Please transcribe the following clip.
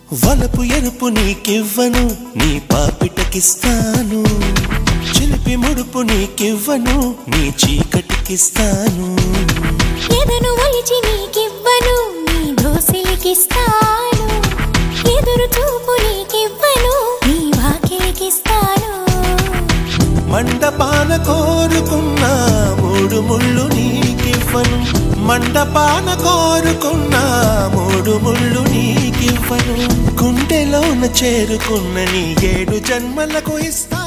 వలపు ఎరుపు నీకివ్వను నీ పాపిటకిస్తాను చిలిపి ముడుపు నీకివ్వను నీ చీకటికిస్తాను ఎదను ఒలిచి నీకివ్వను నీ దోసిలికిస్తాను ఎదురు చూపు నీకివ్వను నీ వాకిలికిస్తాను మండపాన కోరుకున్న మూడు ముళ్ళు నీకివ్వను మండపాన కోరుకున్న మూడు ముళ్ళు నీకివ్వను గుండెలోన చేరుకున్న నీ ఏడు జన్మలకు ఇస్తా